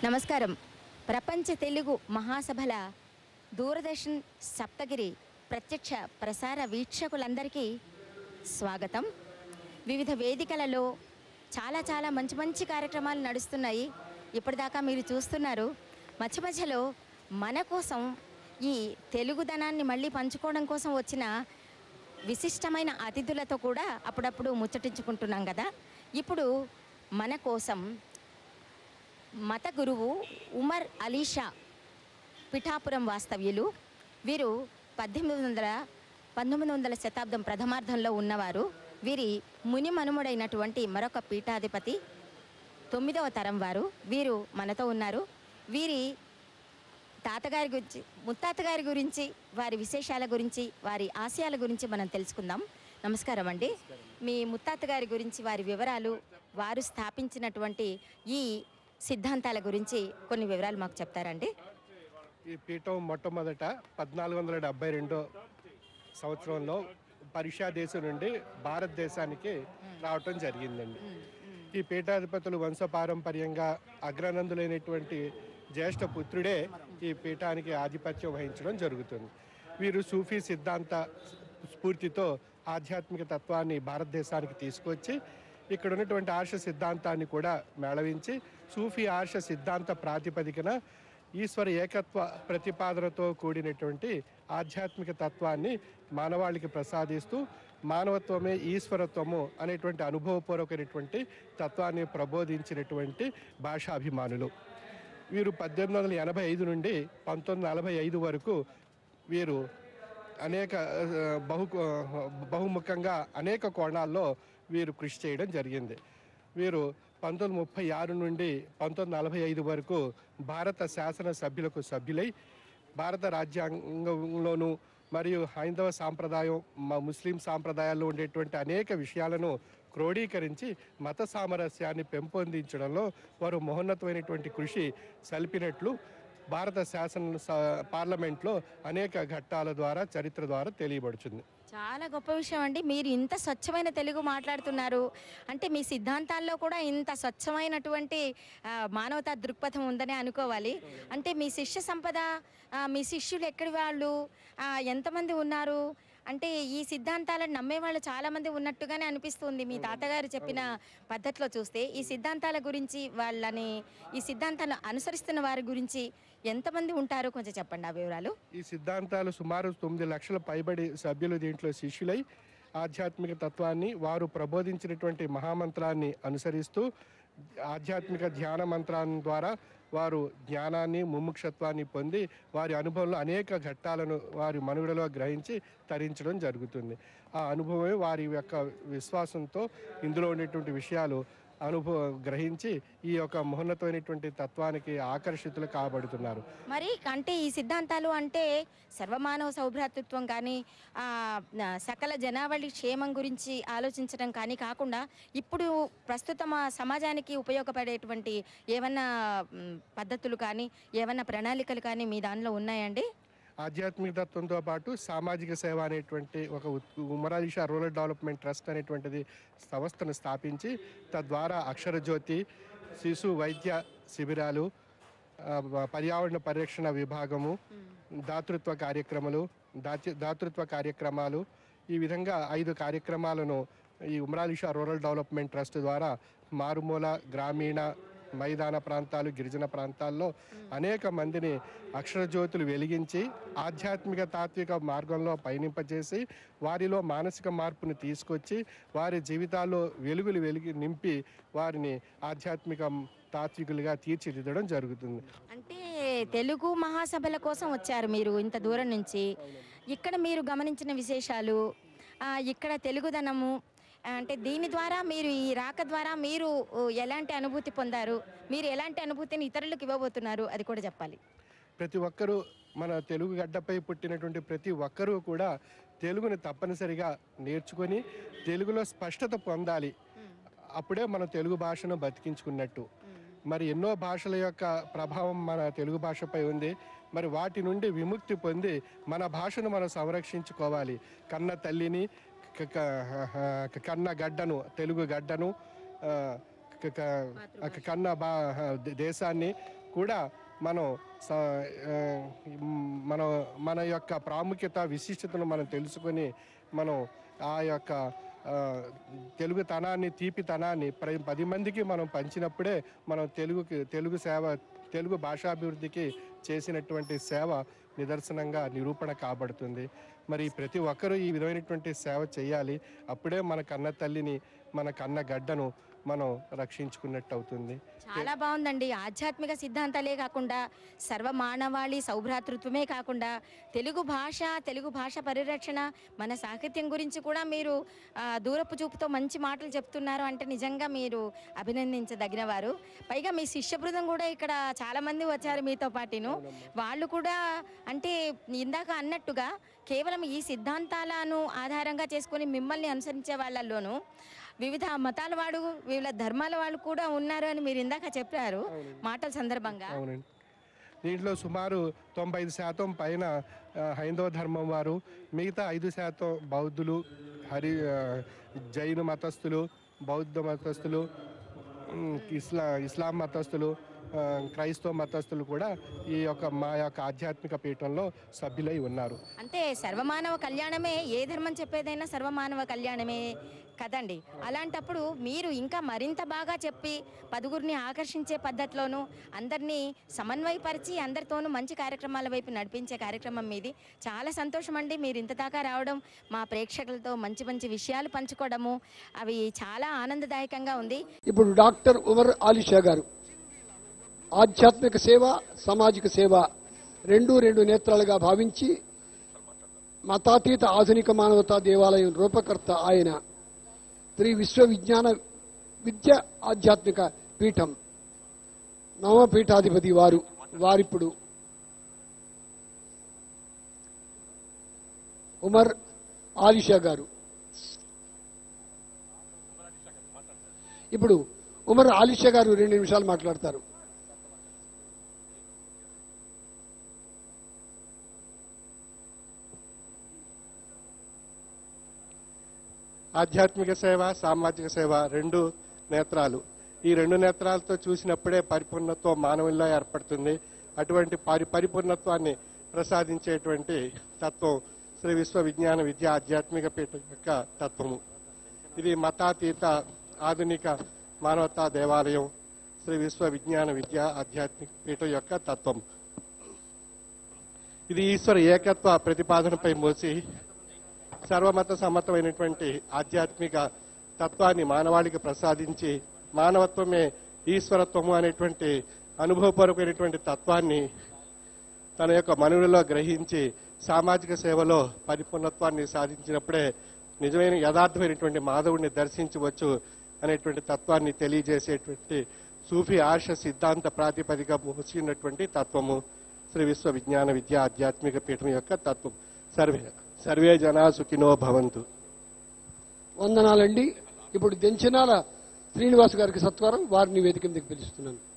నమస్కారం ప్రపంచ తెలుగు మహాసభల దూరదర్శన్ సప్తగిరి ప్రత్యక్ష ప్రసార వీక్షకులందరికీ స్వాగతం వివిధ వేదికలలో చాలా చాలా మంచి మంచి కార్యక్రమాలు నడుస్తున్నాయి ఇప్పటిదాకా మీరు చూస్తున్నారు మధ్య మధ్యలో మన కోసం ఈ తెలుగుదనాన్ని మళ్ళీ పంచుకోవడం కోసం వచ్చిన విశిష్టమైన అతిథులతో కూడా అప్పుడప్పుడు ముచ్చటించుకుంటున్నాం కదా ఇప్పుడు మన కోసం మత గురువు ఉమర్ అలీషా పిఠాపురం వాస్తవ్యులు వీరు పద్దెనిమిది వందల పంతొమ్మిది వందల శతాబ్దం ప్రథమార్థంలో ఉన్నవారు వీరి ముని మనుమడైనటువంటి మరొక పీఠాధిపతి తొమ్మిదవ తరం వారు వీరు మనతో ఉన్నారు వీరి తాతగారి గురించి ముత్తాతగారి గురించి వారి విశేషాల గురించి వారి ఆశయాల గురించి మనం తెలుసుకుందాం నమస్కారం అండి మీ ముత్తాత గారి గురించి వారి వివరాలు వారు స్థాపించినటువంటి ఈ సిద్ధాంతాల గురించి కొన్ని వివరాలు మాకు చెప్తారండి ఈ పీఠం మొట్టమొదట పద్నాలుగు వందల డెబ్బై రెండో సంవత్సరంలో పర్షియా దేశం నుండి భారతదేశానికి రావటం జరిగిందండి ఈ పీఠాధిపతులు వంశపారంపర్యంగా అగ్రనందులైనటువంటి జ్యేష్ఠ పుత్రుడే ఈ పీఠానికి ఆధిపత్యం వహించడం జరుగుతుంది వీరు సూఫీ సిద్ధాంత స్ఫూర్తితో ఆధ్యాత్మిక తత్వాన్ని భారతదేశానికి తీసుకొచ్చి ఇక్కడ ఉన్నటువంటి ఆర్ష సిద్ధాంతాన్ని కూడా మేళవించి సూఫీ ఆర్ష సిద్ధాంత ప్రాతిపదికన ఈశ్వర ఏకత్వ ప్రతిపాదనతో కూడినటువంటి ఆధ్యాత్మిక తత్వాన్ని మానవాళికి ప్రసాదిస్తూ మానవత్వమే ఈశ్వరత్వము అనేటువంటి అనుభవపూర్వకమైనటువంటి తత్వాన్ని ప్రబోధించినటువంటి భాషాభిమానులు వీరు పద్దెనిమిది వందల ఎనభై ఐదు నుండి పంతొమ్మిది నలభై ఐదు వరకు వీరు అనేక ఆ, బహు బహుముఖంగా అనేక కోణాల్లో వీరు కృషి చేయడం జరిగింది వీరు పంతొమ్మిది ముప్పై ఆరు నుండి పంతొమ్మిది నలభై ఐదు వరకు భారత శాసన సభ్యులకు సభ్యులై భారత రాజ్యాంగంలోను మరియు హైందవ సాంప్రదాయం మా ముస్లిం సాంప్రదాయాల్లో ఉండేటువంటి అనేక విషయాలను క్రోడీకరించి మత సామరస్యాన్ని పెంపొందించడంలో వారు మహోన్నతమైనటువంటి కృషి సల్పినట్లు భారత శాసన స- పార్లమెంట్లో అనేక ఘట్టాల ద్వారా చరిత్ర ద్వారా తెలియబడుతుంది చాలా గొప్ప విషయం అండి మీరు ఇంత స్వచ్ఛమైన తెలుగు మాట్లాడుతున్నారు అంటే మీ సిద్ధాంతాల్లో కూడా ఇంత స్వచ్ఛమైనటువంటి ఆ, మానవతా దృక్పథం ఉందని అనుకోవాలి అంటే మీ శిష్య సంపద ఆ, మీ శిష్యులు ఎక్కడి వాళ్ళు ఆ, ఎంతమంది ఉన్నారు అంటే ఈ సిద్ధాంతాలను నమ్మే వాళ్ళు చాలామంది ఉన్నట్టుగానే అనిపిస్తుంది మీ తాతగారు చెప్పిన పద్ధతిలో చూస్తే ఈ సిద్ధాంతాల గురించి వాళ్ళని ఈ సిద్ధాంతాలను అనుసరిస్తున్న వారి గురించి ఎంతమంది ఉంటారో కొంచెం చెప్పండి ఆ వివరాలు ఈ సిద్ధాంతాలు సుమారు తొమ్మిది లక్షల పైబడి సభ్యులు దీంట్లో శిష్యులై ఆధ్యాత్మిక తత్వాన్ని వారు ప్రబోధించినటువంటి మహామంత్రాన్ని అనుసరిస్తూ ఆధ్యాత్మిక ధ్యాన మంత్రాన్ని ద్వారా వారు జ్ఞానాన్ని ముముక్షత్వాన్ని పొంది వారి అనుభవంలో అనేక ఘట్టాలను వారి మనుగడలో గ్రహించి తరించడం జరుగుతుంది ఆ అనుభవమే వారి యొక్క విశ్వాసంతో ఇందులో ఉండేటువంటి విషయాలు అనుభవ గ్రహించి ఈ యొక్క మహోన్నతమైనటువంటి తత్వానికి ఆకర్షితులు కాబడుతున్నారు మరి అంటే ఈ సిద్ధాంతాలు అంటే సర్వమానవ సౌభ్రాతృత్వం కానీ ఆ, ఆ, సకల జనావళి క్షేమం గురించి ఆలోచించడం కానీ కాకుండా ఇప్పుడు ప్రస్తుతం ఆ సమాజానికి ఉపయోగపడేటువంటి ఏమన్నా మ్, పద్ధతులు కానీ ఏమన్నా ప్రణాళికలు కానీ మీ దానిలో ఉన్నాయండి ఆధ్యాత్మిక తత్వంతో పాటు సామాజిక సేవ అనేటువంటి ఒక ఉత్- ఉమరాలిషా రూరల్ డెవలప్మెంట్ ట్రస్ట్ అనేటువంటిది సంస్థను స్థాపించి తద్వారా అక్షర జ్యోతి శిశు వైద్య శిబిరాలు ఆ, పర్యావరణ పరిరక్షణ విభాగము దాతృత్వ కార్యక్రమాలు దాతి దాతృత్వ కార్యక్రమాలు ఈ విధంగా ఐదు కార్యక్రమాలను ఈ ఉమరాలిషా రూరల్ డెవలప్మెంట్ ట్రస్ట్ ద్వారా మారుమూల గ్రామీణ మైదాన ప్రాంతాలు గిరిజన ప్రాంతాల్లో అనేక మందిని అక్షర జ్యోతులు వెలిగించి ఆధ్యాత్మిక తాత్విక మార్గంలో పయనింపజేసి వారిలో మానసిక మార్పుని తీసుకొచ్చి వారి జీవితాల్లో వెలుగులు వెలిగి నింపి వారిని ఆధ్యాత్మిక తాత్వికులుగా తీర్చిదిద్దడం జరుగుతుంది అంటే తెలుగు మహాసభల కోసం వచ్చారు మీరు ఇంత దూరం నుంచి ఇక్కడ మీరు గమనించిన విశేషాలు ఆ, ఇక్కడ తెలుగుదనము ఆ, అంటే దీని ద్వారా మీరు ఈ రాక ద్వారా మీరు ఓ, ఎలాంటి అనుభూతి పొందారు మీరు ఎలాంటి అనుభూతిని ఇతరులకు ఇవ్వబోతున్నారు అది కూడా చెప్పాలి ప్రతి ఒక్కరూ మన తెలుగు గడ్డపై పుట్టినటువంటి ప్రతి ఒక్కరూ కూడా తెలుగుని తప్పనిసరిగా నేర్చుకొని తెలుగులో స్పష్టత పొందాలి అప్పుడే మన తెలుగు భాషను బతికించుకున్నట్టు మరి ఎన్నో భాషల యొక్క ప్రభావం మన తెలుగు భాషపై ఉంది మరి వాటి నుండి విముక్తి పొంది మన భాషను మనం సంరక్షించుకోవాలి కన్న తల్లిని క- క- కన్న గడ్డను తెలుగు గడ్డను ఆ, క- క- కన్న బా దే- దేశాన్ని కూడా మనం స- ఆ, మన మన యొక్క ప్రాముఖ్యత విశిష్టతను మనం తెలుసుకొని మనం ఆ యొక్క ఆ, తెలుగుతనాన్ని తీపితనాన్ని ప్ర- పది మందికి మనం పంచినప్పుడే మనం తెలుగుకి తెలుగు సేవ తెలుగు భాషాభివృద్ధికి చేసినటువంటి సేవ నిదర్శనంగా నిరూపణ కాబడుతుంది మరి ప్రతి ఒక్కరూ ఈ విధమైనటువంటి సేవ చేయాలి అప్పుడే మన కన్న తల్లిని మన కన్న గడ్డను మనం రక్షించుకున్నట్టు అవుతుంది చాలా బాగుందండి ఆధ్యాత్మిక సిద్ధాంతాలే కాకుండా సర్వమానవాళి సౌభ్రాతృత్వమే కాకుండా తెలుగు భాష తెలుగు భాష పరిరక్షణ మన సాహిత్యం గురించి కూడా మీరు ఆ, దూరపు చూపుతో మంచి మాటలు చెప్తున్నారు అంటే నిజంగా మీరు అభినందించదగిన వారు పైగా మీ శిష్య బృందం కూడా ఇక్కడ చాలా మంది వచ్చారు మీతో పాటును వాళ్ళు కూడా అంటే ఇందాక అన్నట్టుగా కేవలం ఈ సిద్ధాంతాలను ఆధారంగా చేసుకొని మిమ్మల్ని అనుసరించే వాళ్ళల్లోనూ వివిధ మతాల వాడు వివిధ ధర్మాల వాళ్ళు కూడా ఉన్నారు అని మీరు ఇందాక చెప్పారు మాటల సందర్భంగా అవునండి దీంట్లో సుమారు తొంభై ఐదు శాతం పైన ఆ, హైందవ ధర్మం వారు మిగతా ఐదు శాతం బౌద్ధులు హరి ఆ, జైన మతస్థులు బౌద్ధ మతస్థులు ఉమ్, ఇస్లా ఇస్లాం మతస్థులు ఆ, క్రైస్తవ మతస్థులు కూడా ఈ యొక్క మా యొక్క ఆధ్యాత్మిక పీఠంలో సభ్యులై ఉన్నారు అంటే సర్వమానవ కళ్యాణమే ఏ ధర్మం చెప్పేదైనా సర్వమానవ కళ్యాణమే కదండి అలాంటప్పుడు మీరు ఇంకా మరింత బాగా చెప్పి పదుగురిని ఆకర్షించే పద్ధతిలోనూ అందరినీ సమన్వయపరిచి అందరితోనూ మంచి కార్యక్రమాల వైపు నడిపించే కార్యక్రమం మీది చాలా సంతోషం అండి మీరు ఇంత దాకా రావడం మా ప్రేక్షకులతో మంచి మంచి విషయాలు పంచుకోవడము అవి చాలా ఆనందదాయకంగా ఉంది ఇప్పుడు డాక్టర్ ఉమర్ ఆలిషా గారు ఆధ్యాత్మిక సేవ సామాజిక సేవ రెండు రెండు నేత్రాలుగా భావించి మతాతీత ఆధునిక మానవతా దేవాలయం రూపకర్త ఆయన శ్రీ విశ్వ విజ్ఞాన విద్య ఆధ్యాత్మిక పీఠం నవపీఠాధిపతి వారు వారిప్పుడు ఉమర్ ఆలిషా గారు ఇప్పుడు ఉమర్ ఆలిషా గారు రెండు నిమిషాలు మాట్లాడతారు ఆధ్యాత్మిక సేవ సామాజిక సేవ రెండు నేత్రాలు ఈ రెండు నేత్రాలతో చూసినప్పుడే పరిపూర్ణత్వం మానవుల్లో ఏర్పడుతుంది అటువంటి పరి పరిపూర్ణత్వాన్ని ప్రసాదించేటువంటి తత్వం శ్రీ విశ్వ విజ్ఞాన విద్య ఆధ్యాత్మిక పీఠం యొక్క తత్వము ఇది మతాతీత ఆధునిక మానవతా దేవాలయం శ్రీ విశ్వ విజ్ఞాన విద్య ఆధ్యాత్మిక పీఠం యొక్క తత్వం ఇది ఈశ్వర ఏకత్వ ప్రతిపాదనపై మోసి సర్వమత సమ్మతమైనటువంటి ఆధ్యాత్మిక తత్వాన్ని మానవాళికి ప్రసాదించి మానవత్వమే ఈశ్వరత్వము అనేటువంటి అనుభవపూర్వకమైనటువంటి తత్వాన్ని తన యొక్క మనుగడలో గ్రహించి సామాజిక సేవలో పరిపూర్ణత్వాన్ని సాధించినప్పుడే నిజమైన యథార్థమైనటువంటి మాధవుడిని దర్శించవచ్చు అనేటువంటి తత్వాన్ని తెలియజేసేటువంటి సూఫీ ఆర్ష సిద్ధాంత ప్రాతిపదిక మోసినటువంటి తత్వము శ్రీ విశ్వ విజ్ఞాన విద్య ఆధ్యాత్మిక పీఠం యొక్క తత్వం సర్వే సర్వే జనా సుఖినో భవంతు వందనాలండి ఇప్పుడు దెంచనాల శ్రీనివాస్ గారికి సత్వరం వారిని వేదిక మీదకి పిలుస్తున్నాను